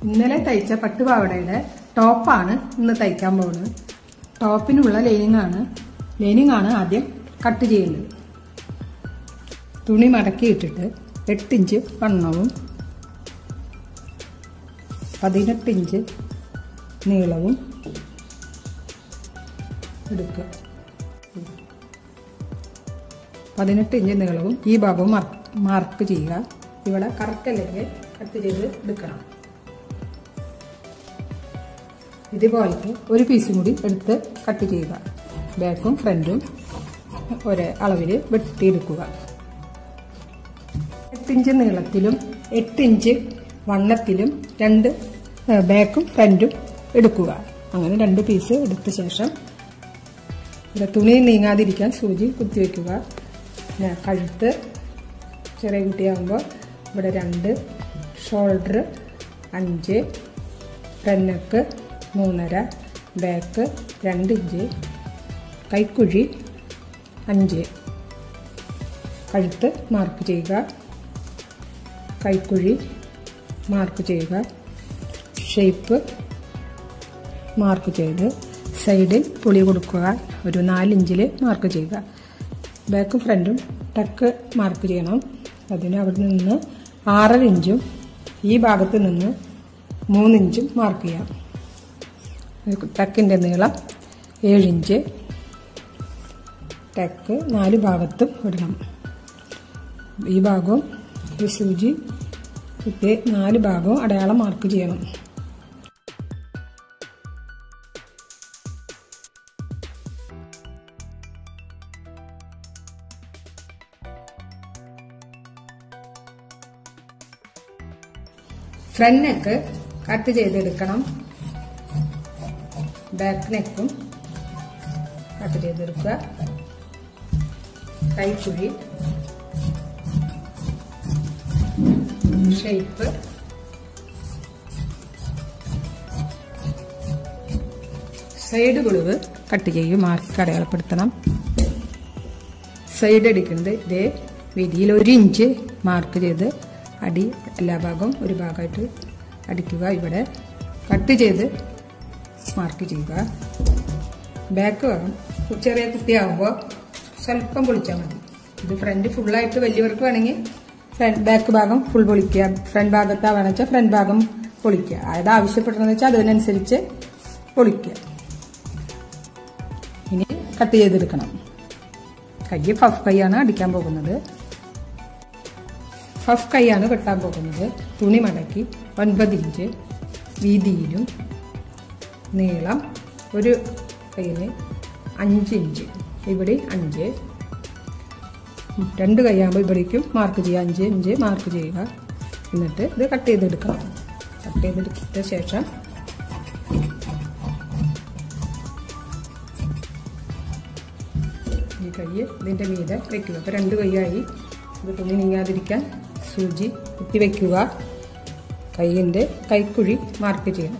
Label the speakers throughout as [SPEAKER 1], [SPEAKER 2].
[SPEAKER 1] ഇന്നലെ തയ്ച്ച പട്ടുപാവടയുടെ ടോപ്പാണ് ഇന്ന് തയ്ക്കാൻ പോകുന്നത് ടോപ്പിനുള്ള ലൈനിങ് ആണ് ലൈനിങ് ആണ് ആദ്യം കട്ട് ചെയ്യേണ്ടത് തുണി മടക്കി ഇട്ടിട്ട് എട്ട് ഇഞ്ച് വണ്ണവും പതിനെട്ട് ഇഞ്ച് നീളവും എടുക്കുക പതിനെട്ട് ഇഞ്ച് നീളവും ഈ ഭാഗവും മാർക്ക് ചെയ്യുക ഇവിടെ കറക്റ്റ് അല്ലെങ്കിൽ കട്ട് ചെയ്ത് എടുക്കണം ഇതുപോലത്തെ ഒരു പീസും കൂടി എടുത്ത് കട്ട് ചെയ്യുക ബാക്കും ഫ്രണ്ടും ഒരേ അളവിൽ വെട്ടിയെടുക്കുക എട്ടിഞ്ച് നീളത്തിലും എട്ടിഞ്ച് വണ്ണത്തിലും രണ്ട് ബാക്കും ഫ്രണ്ടും എടുക്കുക അങ്ങനെ രണ്ട് പീസ് എടുത്ത ശേഷം ഇവിടെ തുണി നീങ്ങാതിരിക്കാൻ സൂചി കുത്തിവെക്കുക പിന്നെ കഴുത്ത് ചെറിയ കുട്ടിയാകുമ്പോൾ ഇവിടെ രണ്ട് ഷോൾഡർ അഞ്ച് ഫ്രണ്ണക്ക് മൂന്നര ബാക്ക് രണ്ട് ഇഞ്ച് കൈക്കുഴി അഞ്ച് കഴുത്ത് മാർക്ക് ചെയ്യുക കൈക്കുഴി മാർക്ക് ചെയ്യുക ഷേപ്പ് മാർക്ക് ചെയ്ത് സൈഡിൽ പുളി കൊടുക്കുക ഒരു നാലിഞ്ചിൽ മാർക്ക് ചെയ്യുക ബാക്കും ഫ്രണ്ടും ടക്ക് മാർക്ക് ചെയ്യണം അതിന് അവിടെ നിന്ന് ആറര ഇഞ്ചും ഈ ഭാഗത്ത് നിന്ന് മൂന്നിഞ്ചും മാർക്ക് ചെയ്യാം ടക്കിൻ്റെ നീളം ഏഴിഞ്ച് ടക്ക് നാല് ഭാഗത്തും ഇടണം ഈ ഭാഗവും ഈ സൂചി കുത്തി നാല് ഭാഗവും അടയാളം മാർക്ക് ചെയ്യണം ഫ്രണ്ട് നെക്ക് കട്ട് ചെയ്തെടുക്കണം ബാക്ക് നെക്കും കട്ട് ചെയ്തെടുക്കുക കൈക്കുഴി ഷേപ്പ് സൈഡ് വിളിവ് കട്ട് ചെയ്യും മാർക്ക് അടയാളപ്പെടുത്തണം സൈഡ് അടിക്കുന്നത് ഇതേ വീതിയിൽ ഒരു ഇഞ്ച് മാർക്ക് ചെയ്ത് അടി എല്ലാ ഭാഗവും ഒരു ഭാഗമായിട്ട് അടിക്കുക ഇവിടെ കട്ട് ചെയ്ത് മാർക്ക് ചെയ്യുക ബാക്ക് ഭാഗം ചെറിയ കുട്ടിയാകുമ്പോൾ സ്വല്പം പൊളിച്ചാൽ മതി ഇത് ഫ്രണ്ട് ഫുള്ളായിട്ട് വലിയവർക്ക് വേണമെങ്കിൽ ഫ്രണ്ട് ബാക്ക് ഭാഗം ഫുൾ പൊളിക്കുക ഫ്രണ്ട് ഭാഗത്താണെന്ന് വെച്ചാൽ ഫ്രണ്ട് ഭാഗം പൊളിക്കുക അതായത് ആവശ്യപ്പെട്ടതെന്ന് വെച്ചാൽ അതിനനുസരിച്ച് പൊളിക്കുക ഇനി കട്ട് ചെയ്തെടുക്കണം കൈ ഫഫ് കൈയാണ് അടിക്കാൻ പോകുന്നത് ഫഫ് കൈയാണ് വെട്ടാൻ പോകുന്നത് തുണി മടക്കി ഒൻപത് ഇഞ്ച് വീതിയിലും നീളം ഒരു കയ്യിന് അഞ്ച് ഇഞ്ച് ഇവിടെ അഞ്ച് രണ്ട് കൈയാകുമ്പോൾ ഇവിടേക്കും മാർക്ക് ചെയ്യുക അഞ്ച് ഇഞ്ച് മാർക്ക് ചെയ്യുക എന്നിട്ട് ഇത് കട്ട് ചെയ്തെടുക്കണം കട്ട് ചെയ്തെടുത്ത ശേഷം ഈ കൈ ഇതിൻ്റെ മീതെ വെക്കുക അപ്പോൾ രണ്ട് കൈയായി ഇത് തുണി നീങ്ങാതിരിക്കാൻ സൂചി കുത്തി വയ്ക്കുക കൈയിൻ്റെ കൈക്കുഴി മാർക്ക് ചെയ്യണം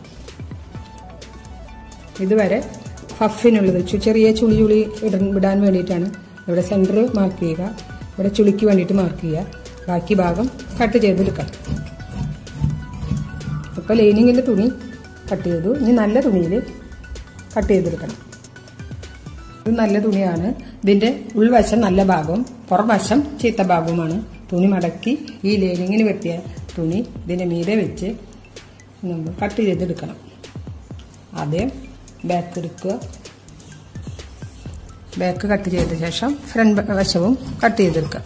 [SPEAKER 1] ഇതുവരെ ഫഫിനുള്ളത് ചെറിയ ചുളി ചുളി ഇടാൻ വേണ്ടിയിട്ടാണ് ഇവിടെ സെൻറ്റർ മാർക്ക് ചെയ്യുക ഇവിടെ ചുളിക്ക് വേണ്ടിയിട്ട് മാർക്ക് ചെയ്യുക ബാക്കി ഭാഗം കട്ട് ചെയ്തെടുക്കാം ഇപ്പോൾ ലൈനിങ്ങിൻ്റെ തുണി കട്ട് ചെയ്തു ഇനി നല്ല തുണിയിൽ കട്ട് ചെയ്തെടുക്കണം ഇത് നല്ല തുണിയാണ് ഇതിൻ്റെ ഉൾവശം നല്ല ഭാഗവും പുറംവശം ചീത്ത ഭാഗവുമാണ് തുണി മടക്കി ഈ ലൈനിങ്ങിന് വെട്ടിയ തുണി ഇതിൻ്റെ മീതെ വെച്ച് നമ്മൾ കട്ട് ചെയ്തെടുക്കണം ആദ്യം ബാക്ക് എടുക്കുക ബാക്ക് കട്ട് ചെയ്ത ശേഷം ഫ്രണ്ട് വശവും കട്ട് ചെയ്തെടുക്കുക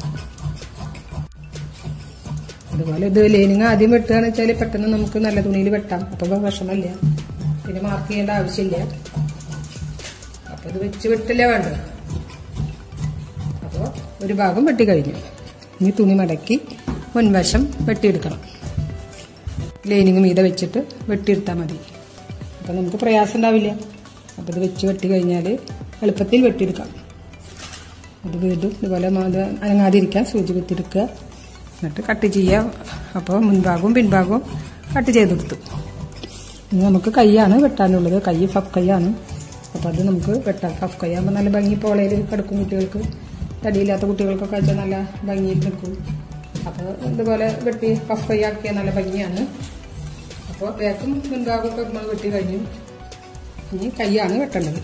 [SPEAKER 1] അതുപോലെ ഇത് ലൈനിങ് ആദ്യം വെട്ടുകയെന്ന് വെച്ചാൽ പെട്ടെന്ന് നമുക്ക് നല്ല തുണിയിൽ വെട്ടാം അപ്പോൾ വിഷമല്ല പിന്നെ മാർക്ക് ചെയ്യേണ്ട ആവശ്യമില്ല അപ്പോൾ ഇത് വെച്ച് വെട്ടില്ലേ വേണ്ടത് അപ്പോൾ ഒരു ഭാഗം വെട്ടി കഴിഞ്ഞു ഇനി തുണി മടക്കി മുൻവശം വെട്ടിയെടുക്കണം ലൈനിങ് മീതെ വെച്ചിട്ട് വെട്ടിയെടുത്താൽ മതി അപ്പോൾ നമുക്ക് പ്രയാസം ഉണ്ടാവില്ല അപ്പോൾ ഇത് വെച്ച് വെട്ടി കഴിഞ്ഞാൽ എളുപ്പത്തിൽ വെട്ടിയെടുക്കാം അത് വീണ്ടും ഇതുപോലെ അത് അനങ്ങാതിരിക്കാൻ സൂചി കുത്തിയെടുക്കുക എന്നിട്ട് കട്ട് ചെയ്യുക അപ്പോൾ മുൻഭാഗവും പിൻഭാഗവും കട്ട് ചെയ്തെടുത്തു ഇനി നമുക്ക് കൈയാണ് വെട്ടാനുള്ളത് കൈ ഫഫ് കൈയാണ് അപ്പോൾ അത് നമുക്ക് വെട്ടാം ഫഫ് കൈ ആകുമ്പോൾ നല്ല ഭംഗി പോളയിൽ കിടക്കും കുട്ടികൾക്ക് തടിയില്ലാത്ത കുട്ടികൾക്കൊക്കെ വെച്ചാൽ നല്ല ഭംഗിയിൽ നിൽക്കും അപ്പോൾ ഇതുപോലെ വെട്ടി ഫഫ് കൈ ആക്കിയാൽ നല്ല ഭംഗിയാണ് അപ്പോൾ ബാക്കും മുൻഭാഗമൊക്കെ നമ്മൾ വെട്ടി കഴിഞ്ഞു ഇനി കൈയാണ് വെട്ടേണ്ടത്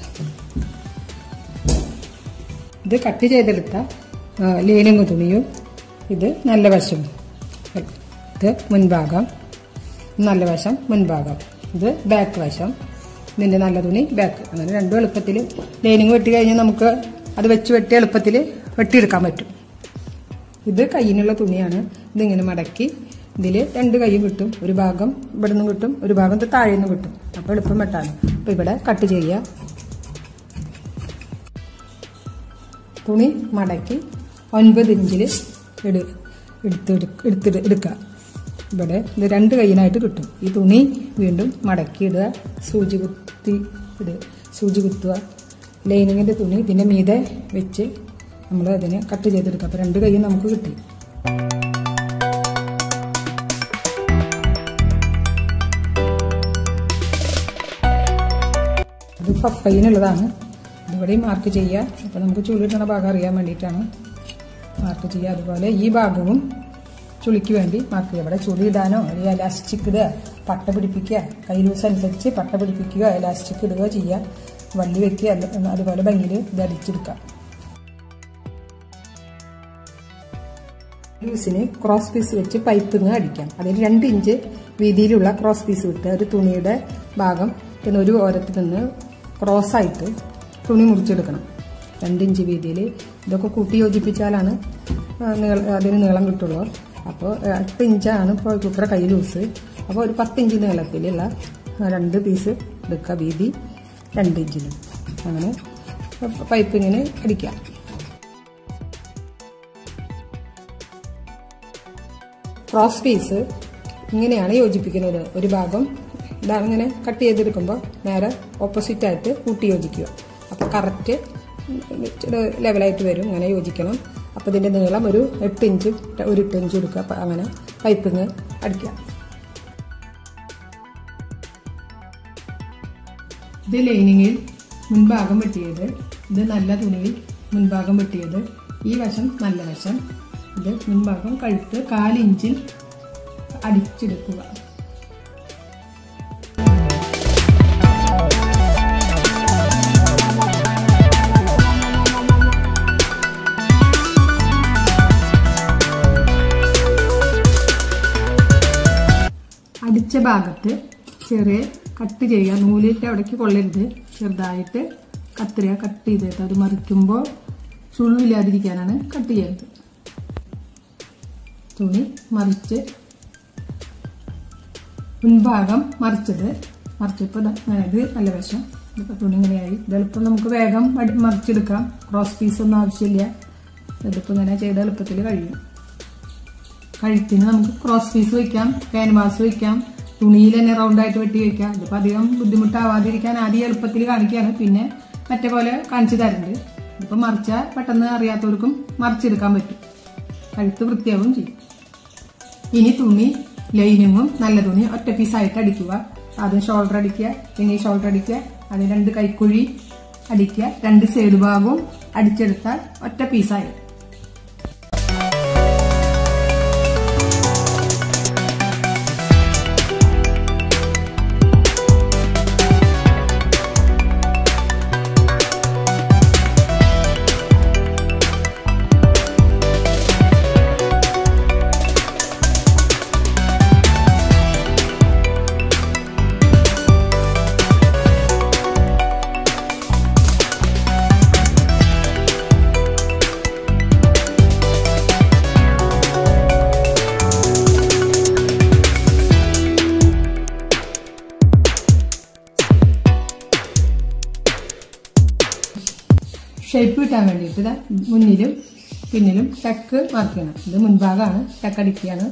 [SPEAKER 1] ഇത് കട്ട് ചെയ്തെടുത്ത ലേനിങ് തുണിയും ഇത് നല്ല വശം ഇത് മുൻഭാഗം നല്ല വശം മുൻഭാഗം ഇത് ബാക്ക് വശം ഇതിന്റെ നല്ല തുണി ബാക്ക് അങ്ങനെ രണ്ടും എളുപ്പത്തിൽ ലൈനിങ് വെട്ടി കഴിഞ്ഞാൽ നമുക്ക് അത് വെച്ച് വെട്ടി എളുപ്പത്തിൽ വെട്ടിയെടുക്കാൻ പറ്റും ഇത് കയ്യിനുള്ള തുണിയാണ് ഇതിങ്ങനെ മടക്കി ഇതിൽ രണ്ട് കൈയും കിട്ടും ഒരു ഭാഗം ഇവിടെ നിന്ന് കിട്ടും ഒരു ഭാഗം ഇത് താഴെ നിന്ന് കിട്ടും അപ്പോൾ എളുപ്പം വെട്ടാണ് അപ്പോൾ ഇവിടെ കട്ട് ചെയ്യുക തുണി മടക്കി ഒൻപത് ഇഞ്ചിൽ എടു എടുത്ത് എടുത്തിട്ട് എടുക്കുക ഇവിടെ ഇത് രണ്ട് കൈയിനായിട്ട് കിട്ടും ഈ തുണി വീണ്ടും മടക്കി ഇടുക സൂചി കുത്തി ഇടുക സൂചി കുത്തുക ലൈനിങ്ങിൻ്റെ തുണി ഇതിൻ്റെ മീതെ വെച്ച് നമ്മൾ അതിനെ കട്ട് ചെയ്തെടുക്കുക അപ്പോൾ രണ്ട് കൈയും നമുക്ക് കിട്ടി ഇത് പപ്പയിനുള്ളതാണ് ഇവിടെയും മാർക്ക് ചെയ്യുക അപ്പോൾ നമുക്ക് ചുളിട്ടണ ഭാഗം അറിയാൻ വേണ്ടിയിട്ടാണ് മാർക്ക് ചെയ്യുക അതുപോലെ ഈ ഭാഗവും ചുളിക്ക് വേണ്ടി മാർക്ക് ചെയ്യുക ഇവിടെ ചുളി ഇടാനോ അല്ലെങ്കിൽ എലാസ്റ്റിക് ഇടുക പട്ട പിടിപ്പിക്കുക കൈ ലൂസ് അനുസരിച്ച് പട്ട പിടിപ്പിക്കുക എലാസ്റ്റിക് ഇടുക ചെയ്യുക വള്ളി വെക്കുക അത് അതുപോലെ ഭംഗിയിൽ ഇത് അടിച്ചെടുക്കുക ലൂസിന് ക്രോസ് പീസ് വെച്ച് പൈപ്പിങ് അടിക്കാം അതിൽ രണ്ട് ഇഞ്ച് വീതിയിലുള്ള ക്രോസ് പീസ് വിട്ട് ഒരു തുണിയുടെ ഭാഗം പിന്നെ ഒരു ഓരത്തിൽ നിന്ന് ക്രോസ് ആയിട്ട് തുണി മുറിച്ചെടുക്കണം രണ്ട് ഇഞ്ച് വീതിയിൽ ഇതൊക്കെ കൂട്ടി യോജിപ്പിച്ചാലാണ് ആ, നീള അതിന് നീളം കിട്ടുള്ളൂ അപ്പോൾ എട്ട് ഇഞ്ചാണ് ഇപ്പോൾ കുട്ടറ കൈ ലൂസ് അപ്പോൾ ഒരു പത്ത് ഇഞ്ച് നീളത്തിലുള്ള രണ്ട് പീസ് എടുക്കുക വീതി രണ്ട് ഇഞ്ചിലും അങ്ങനെ പൈപ്പിങ്ങിന് അടിക്കാം ക്രോസ് പീസ് ഇങ്ങനെയാണ് യോജിപ്പിക്കുന്നത് ഒരു ഭാഗം ഇതാണ് ഇങ്ങനെ കട്ട് ചെയ്തെടുക്കുമ്പോൾ നേരെ ഓപ്പോസിറ്റ് ആയിട്ട് കൂട്ടി യോജിക്കുക അപ്പോൾ കറക്റ്റ് ലെവലായിട്ട് വരും ഇങ്ങനെ യോജിക്കണം അപ്പോൾ ഇതിൻ്റെ നീളം ഒരു എട്ട് ഇഞ്ച് ഒരു എട്ട് ഇഞ്ച് എടുക്കുക അപ്പോൾ അങ്ങനെ പൈപ്പിങ് അടിക്കുക ഇത് ലൈനിങ്ങിൽ മുൻഭാഗം വെട്ടിയത് ഇത് നല്ല തുണിയിൽ മുൻഭാഗം വെട്ടിയത് ഈ വശം നല്ല വശം ഇത് മുൻഭാഗം കഴുത്ത് കാലിഞ്ചിൽ അടിച്ചെടുക്കുക അടിച്ച ഭാഗത്ത് ചെറിയ കട്ട് ചെയ്യുക നൂലിൻ്റെ അവിടേക്ക് കൊള്ളരുത് ചെറുതായിട്ട് കത്തിരിക കട്ട് ചെയ്തിട്ട് അത് മറിക്കുമ്പോൾ ചുളിവില്ലാതിരിക്കാനാണ് കട്ട് ചെയ്യുന്നത് തുണി മറിച്ച് മുൻഭാഗം മറിച്ചത് മറിച്ചപ്പോൾ ദാ ഇങ്ങനെ ഇത് നല്ല വശം ഇതിപ്പോൾ തുണി ഇങ്ങനെയായി ഇതെളുപ്പം നമുക്ക് വേഗം അടി- മറിച്ചെടുക്കാം ക്രോസ് പീസ് ഒന്നും ആവശ്യമില്ല ഇതിപ്പോൾ ഇങ്ങനെ ചെയ്ത എളുപ്പത്തിൽ കഴിയും കഴുത്തിന് നമുക്ക് ക്രോസ് പീസ് വെക്കാം ക്യാൻവാസ് വെക്കാം തുണിയിൽ തന്നെ റൗണ്ടായിട്ട് വെട്ടി വെക്കാം ഇതിപ്പോൾ അധികം ബുദ്ധിമുട്ടാവാതിരിക്കാൻ ആദ്യം എളുപ്പത്തിൽ കാണിക്കുകയാണ് പിന്നെ മറ്റേ പോലെ കാണിച്ചു തരുന്നുണ്ട് ഇതിപ്പോൾ മറിച്ചാൽ പെട്ടെന്ന് അറിയാത്തവർക്കും മറിച്ചെടുക്കാൻ പറ്റും കഴുത്ത് വൃത്തിയാവും ചെയ്യും ഇനി തുണി ലൈനിങ്ങും നല്ല തുണി ഒറ്റ പീസായിട്ട് അടിക്കുക ആദ്യം ഷോൾഡർ അടിക്കുക പിന്നെ ഈ ഷോൾഡർ അടിക്കുക അതിന് രണ്ട് കൈക്കുഴി അടിക്കുക രണ്ട് സൈഡ് ഭാഗവും അടിച്ചെടുത്താൽ ഒറ്റ പീസായി ഷേപ്പ് കിട്ടാൻ വേണ്ടിയിട്ട് ദാ മുന്നിലും പിന്നിലും ടക്ക് മാർക്ക് ചെയ്യണം ഇത് മുൻഭാഗമാണ് ടക്ക് അടിക്കുകയാണ്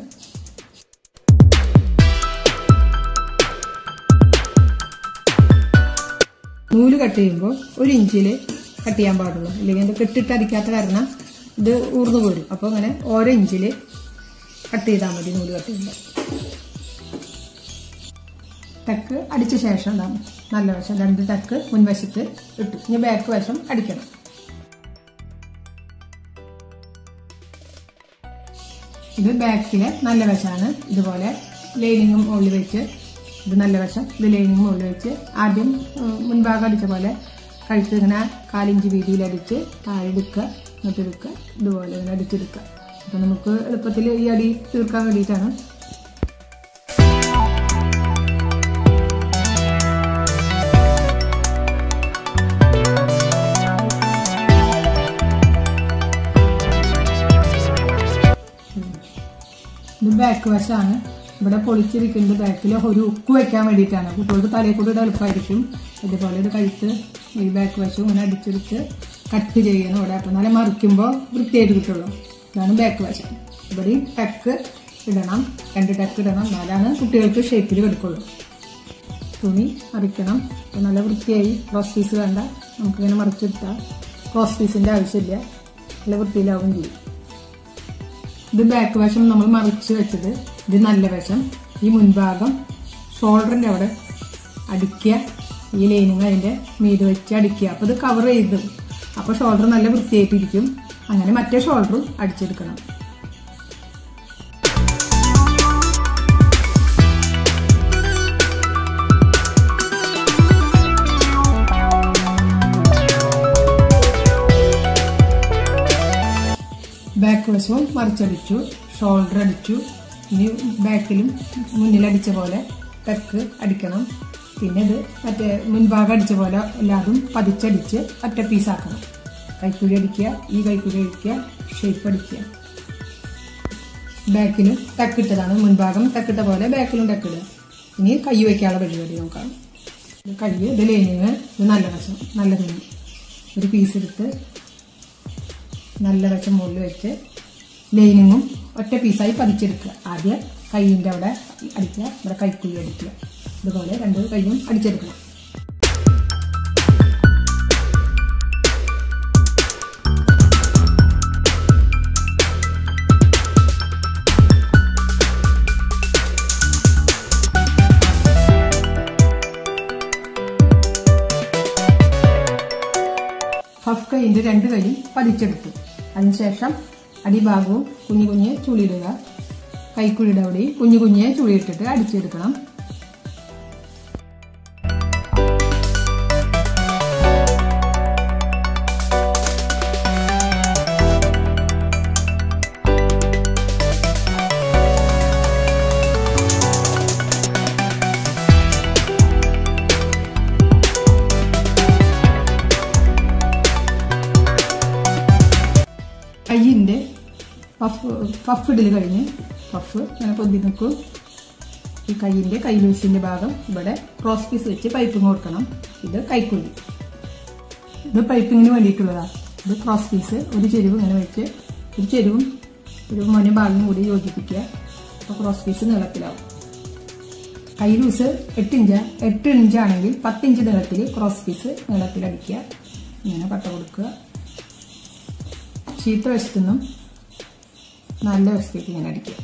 [SPEAKER 1] നൂല് കട്ട് ചെയ്യുമ്പോൾ ഒരു ഇഞ്ചിൽ കട്ട് ചെയ്യാൻ പാടുള്ളൂ അല്ലെങ്കിൽ അത് കെട്ടിട്ട് അടിക്കാത്ത കാരണം ഇത് ഊർന്നു പോരും അപ്പോൾ അങ്ങനെ ഓരോ ഇഞ്ചിൽ കട്ട് ചെയ്താൽ മതി നൂല് കട്ട് ചെയ്യുമ്പോൾ ടക്ക് അടിച്ച ശേഷം ദാ നല്ല വശം രണ്ട് ടക്ക് മുൻവശത്ത് ഇട്ടു ഇനി ബാക്ക് വശം അടിക്കണം ഇത് ബാക്കിലെ നല്ല വശമാണ് ഇതുപോലെ ലൈനിങ്ങും ഉള്ളിൽ വെച്ച് ഇത് നല്ല വശം ഇത് ലൈനിങ് മുകളിൽ വെച്ച് ആദ്യം ഉം, മുൻഭാഗം അടിച്ച പോലെ കഴുത്ത് ഇങ്ങനെ കാലിഞ്ച് വീതിയിൽ അടിച്ച് താഴെ എടുക്കുക എന്നിട്ട് എടുക്കുക ഇതുപോലെ ഇങ്ങനെ അടിച്ചെടുക്കുക അപ്പം നമുക്ക് എളുപ്പത്തിൽ ഈ അടി തീർക്കാൻ വേണ്ടിയിട്ടാണ് ഇത് ബാക്ക് വശമാണ് ഇവിടെ പൊളിച്ചിരിക്കുന്നത് ബാക്കിൽ ഒരു ഉക്ക് വെക്കാൻ വേണ്ടിയിട്ടാണ് കുട്ടികൾക്ക് തലയിൽ കൂടി എളുപ്പമായിരിക്കും ഇതുപോലെ ഒരു കഴുത്ത് ഈ ബാക്ക് വശം ഇങ്ങനെ അടിച്ചെടുത്ത് കട്ട് ചെയ്യണം ഇവിടെ അപ്പം നല്ല മറിക്കുമ്പോൾ വൃത്തിയായിട്ട് കിട്ടുള്ളൂ ഇതാണ് ബാക്ക് വശം ഇവിടെയും ടക്ക് ഇടണം രണ്ട് ടക്ക് ഇടണം എന്നാലാണ് കുട്ടികൾക്ക് ഷേപ്പിൽ കിടക്കുള്ളൂ തുണി മറിക്കണം അപ്പോൾ നല്ല വൃത്തിയായി ക്രോസ് പീസ് വേണ്ട നമുക്കിങ്ങനെ മറിച്ചെടുത്താൽ ക്രോസ് പീസിൻ്റെ ആവശ്യമില്ല നല്ല വൃത്തിയിലാവും ചെയ്യും ഇത് ബാക്ക് വശം നമ്മൾ മറിച്ച് വെച്ചത് ഇത് നല്ല വശം ഈ മുൻഭാഗം ഷോൾഡറിന്റെ അവിടെ അടിക്കുക ഈ ലൈനിങ് അതിന്റെ മീത് വെച്ച് അടിക്കുക അപ്പോൾ ഇത് കവർ ചെയ്ത് അപ്പോൾ ഷോൾഡർ നല്ല വൃത്തിയായിട്ടിരിക്കും അങ്ങനെ മറ്റേ ഷോൾഡറും അടിച്ചെടുക്കണം ബാക്ക് വശവും മറിച്ചടിച്ചു ഷോൾഡർ അടിച്ചു ഇനി ബാക്കിലും മുന്നിലടിച്ച പോലെ ടെക്ക് അടിക്കണം പിന്നെ ഇത് മറ്റേ മുൻഭാഗം അടിച്ച പോലെ എല്ലാതും പതിച്ചടിച്ച് ഒറ്റ പീസാക്കണം കൈക്കുഴി അടിക്കുക ഈ കൈക്കുഴി അടിക്കുക ഷേപ്പ് അടിക്കുക ബാക്കിലും ടക്കിട്ടതാണ് മുൻഭാഗം ടക്കിട്ട പോലെ ബാക്കിലും ടക്കിടുക ഇനി കൈ വയ്ക്കാനുള്ള പരിപാടി നോക്കാം ഇത് കൈ ഇത് ലൈനിങ് ഇത് നല്ല വശം നല്ല തുണി ഒരു പീസ് എടുത്ത് നല്ല വശം മുകളിൽ വെച്ച് ലൈനിങ്ങും ഒറ്റ പീസായി പതിച്ചെടുക്കുക ആദ്യം കൈയിൻ്റെ അവിടെ അടിക്കുക ഇവിടെ കൈക്കുഴി അടിക്കുക ഇതുപോലെ രണ്ട് കൈയും അടിച്ചെടുക്കണം ഫഫ് കൈയിൻ്റെ രണ്ട് കൈയും പതിച്ചെടുത്തു അതിനുശേഷം അടിഭാഗവും കുഞ്ഞു കുഞ്ഞ് ചുളിയിടുക കൈക്കുഴിയുടെ അവിടെയും കുഞ്ഞു കുഞ്ഞെ ചുളിയിട്ടിട്ട് അടിച്ചെടുക്കണം കയ്യിൻ്റെ പഫ് പഫ് ഇടൽ കഴിഞ്ഞ് പഫ് ഇങ്ങനെ പൊന്തി നിൽക്കും ഈ കയ്യിൻ്റെ കൈ ലൂസിൻ്റെ ഭാഗം ഇവിടെ ക്രോസ് പീസ് വെച്ച് പൈപ്പിങ് കൊടുക്കണം ഇത് കൈക്കുഴി ഇത് പൈപ്പിങ്ങിന് വേണ്ടിയിട്ടുള്ളതാണ് ഇത് ക്രോസ് പീസ് ഒരു ചെരുവ് ഇങ്ങനെ വെച്ച് ഒരു ചെരുവും ഒരു മോനെ ഭാഗം കൂടി യോജിപ്പിക്കുക അപ്പോൾ ക്രോസ് പീസ് നീളത്തിലാവും കൈ ലൂസ് എട്ട് ഇഞ്ച് എട്ട് ഇഞ്ചാണെങ്കിൽ പത്ത് ഇഞ്ച് നീളത്തിൽ ക്രോസ് പീസ് നീളത്തിലടിക്കുക ഇങ്ങനെ പട്ട കൊടുക്കുക ചീത്ത വശത്തുനിന്നും നല്ല വശത്തേക്ക് ഇങ്ങനെ അടിക്കുക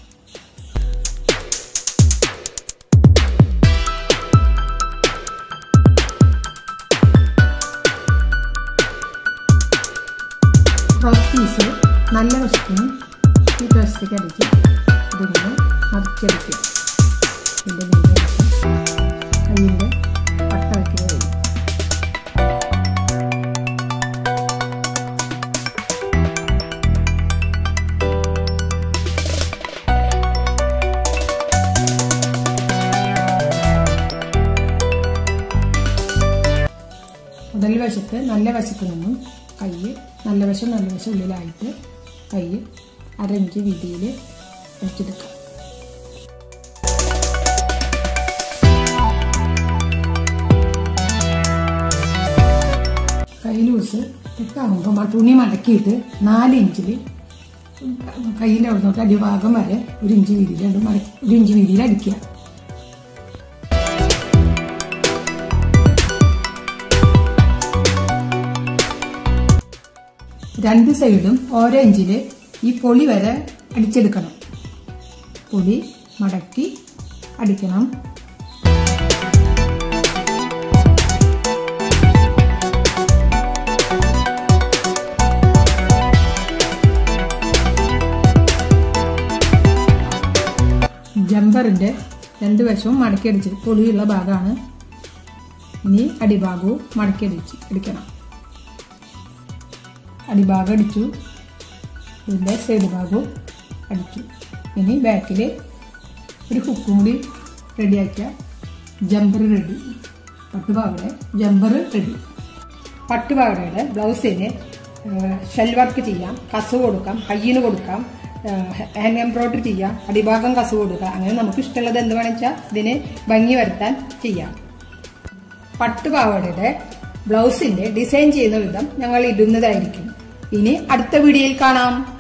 [SPEAKER 1] ക്രോസ് പീസ് നല്ല വശത്തുനിന്നും ചീത്ത വശത്തേക്ക് അടിച്ച് ഇതിങ്ങനെ മറിച്ചടിക്കുക ഇതിൻ്റെ മീതെ കയ്യിൻ്റെ പട്ട വയ്ക്കുക കഴിയും മുതൽ വശത്ത് നല്ല വശത്ത് നിന്നും കൈ നല്ല വശം നല്ല വശം ഉള്ളിലായിട്ട് കൈ അരഞ്ച് വീതിയിൽ വെച്ചെടുക്കാം കൈ ലൂസ് തെക്കാകുമ്പോൾ തുണി മടക്കിയിട്ട് നാല് ഇഞ്ചിൽ കയ്യിൻ്റെ അവിടെ നോട്ട് അടിഭാഗം വരെ ഒരു ഇഞ്ച് വീതിയിൽ രണ്ട് മടക്കി ഒരു ഇഞ്ച് വീതിയിൽ അടിക്കുക രണ്ട് സൈഡും ഓരോ ഇഞ്ചിൽ ഈ പൊളി വരെ അടിച്ചെടുക്കണം പൊളി മടക്കി അടിക്കണം ജമ്പറിന്റെ രണ്ട് വശവും മടക്കി അടിച്ച് പൊളിയുള്ള ഭാഗമാണ് ഇനി അടിഭാഗവും മടക്കി അടിച്ച് അടിക്കണം അടിഭാഗം അടിച്ചു ഇതിൻ്റെ സൈഡ് ഭാഗവും അടിച്ചു ഇനി ബാക്കിൽ ഒരു ഹുക്കും കൂടി റെഡിയാക്കിയ ജമ്പർ റെഡി പട്ടുപാവയുടെ ജമ്പർ റെഡി പട്ടുപാവടയുടെ ബ്ലൗസിന് ഷെൽ വർക്ക് ചെയ്യാം കസവ് കൊടുക്കാം കയ്യിന് കൊടുക്കാം ഹാൻഡ് എംബ്രോയിഡറി ചെയ്യാം അടിഭാഗം കസവ് കൊടുക്കാം അങ്ങനെ നമുക്ക് ഇഷ്ടമുള്ളത് എന്ത് വേണമെന്ന് വെച്ചാൽ ഇതിന് ഭംഗി വരുത്താൻ ചെയ്യാം പട്ടുപാവാടയുടെ ബ്ലൗസിന്റെ ഡിസൈൻ ചെയ്യുന്ന വിധം ഞങ്ങൾ ഇടുന്നതായിരിക്കും ഇനി അടുത്ത വീഡിയോയിൽ കാണാം